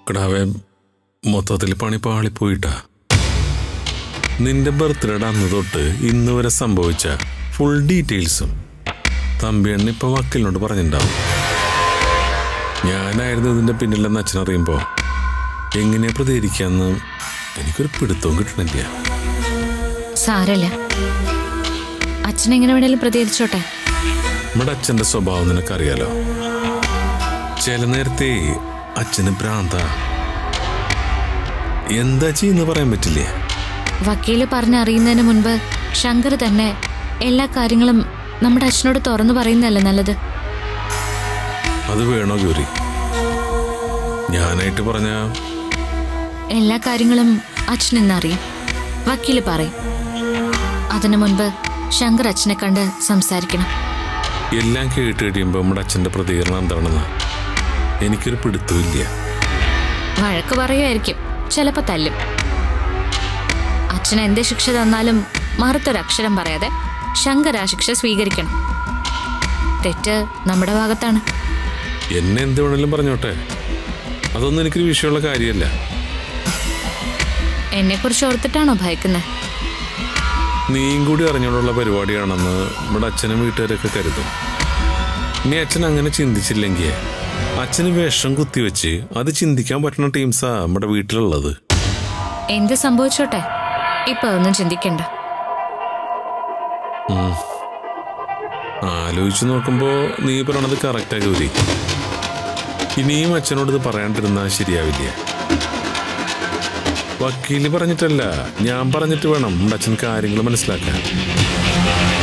കിടാവെ മൊത്തത്തിൽ പണി പാളിപ്പോയിട്ടാ നിന്റെ ബർത്ത്ഡേയുടെ അന്ന് തൊട്ട് ഇന്ന് വരെ സംഭവിച്ച ഫുൾ ഡീറ്റെയിൽസും തമ്പിയണ്ണ ഇപ്പൊ വക്കലിനോട് പറഞ്ഞിട്ടുണ്ടാവും ഞാനായിരുന്നു ഇതിന്റെ പിന്നിലെന്ന് അച്ഛനറിയുമ്പോ എങ്ങനെയാ പ്രതികരിക്കാന്ന് എനിക്കൊരു പിടുത്തവും കിട്ടണില്ല സാരല്ല അച്ഛൻ എങ്ങനെ വേണേലും പ്രതികരിച്ചോട്ടെ നമ്മുടെ അച്ഛന്റെ സ്വഭാവം നിനക്കറിയാലോ ചില നേരത്തെ അച്ഛന് ഭ്രാന്ത എന്താ ചെയ്യുന്ന പറയാൻ പറ്റില്ലേ വക്കീല് പറഞ്ഞറിയുന്നതിന് മുൻപ് ശങ്കർ തന്നെ എല്ലാ കാര്യങ്ങളും നമ്മുടെ അച്ഛനോട് തുറന്നു പറയുന്നതല്ലേ നല്ലത് അത് വേണോ ഗൗരി ഞാനായിട്ട് പറഞ്ഞ എല്ലാ കാര്യങ്ങളും അച്ഛൻ ഇന്നറിയും വക്കീല് പറയും അതിനു മുൻപ് ശങ്കർ അച്ഛനെ കണ്ട് സംസാരിക്കണം എല്ലാം കേട്ട് കഴിയുമ്പോൾ നമ്മുടെ അച്ഛന്റെ പ്രതികരണം എന്താണെന്ന് എനിക്കൊരു പിടുത്തമില്ല വഴക്ക് പറയുമായിരിക്കും ചിലപ്പോ തല്ലും അച്ഛൻ എന്ത് ശിക്ഷ തന്നാലും മറുത്തൊരക്ഷരം പറയാതെ ശങ്കർ ആ ശിക്ഷ സ്വീകരിക്കണം തെറ്റ് നമ്മുടെ ഭാഗത്താണ് എന്നെ എന്ത് വേണേലും പറഞ്ഞോട്ടെ അതൊന്നും എനിക്കൊരു വിഷയമുള്ള കാര്യമല്ല എന്നെക്കുറിച്ച് ഓർത്തിട്ടാണോ ഭയക്കുന്നത് നീയും കൂടി അറിഞ്ഞോണ്ടുള്ള പരിപാടിയാണെന്ന് നമ്മുടെ അച്ഛനും വീട്ടുകാരൊക്കെ കരുതും ഇനി അച്ഛൻ അങ്ങനെ ചിന്തിച്ചില്ലെങ്കിൽ അച്ഛന് വിഷം കുത്തിവെച്ച് അത് ചിന്തിക്കാൻ പറ്റുന്ന ടീംസാ നമ്മുടെ വീട്ടിലുള്ളത് എന്ത് സംഭവിച്ചോട്ടെ ഇപ്പൊ ഒന്നും ചിന്തിക്കണ്ട ആലോചിച്ച് നോക്കുമ്പോൾ നീ പറയണത് കറക്റ്റാ ഗൗരി ഇനിയും അച്ഛനോട് ഇത് പറയാണ്ടിരുന്നാൽ ശരിയാവില്ല വക്കീല് പറഞ്ഞിട്ടല്ല ഞാൻ പറഞ്ഞിട്ട് വേണം നമ്മുടെ അച്ഛൻ കാര്യങ്ങൾ മനസ്സിലാക്കാൻ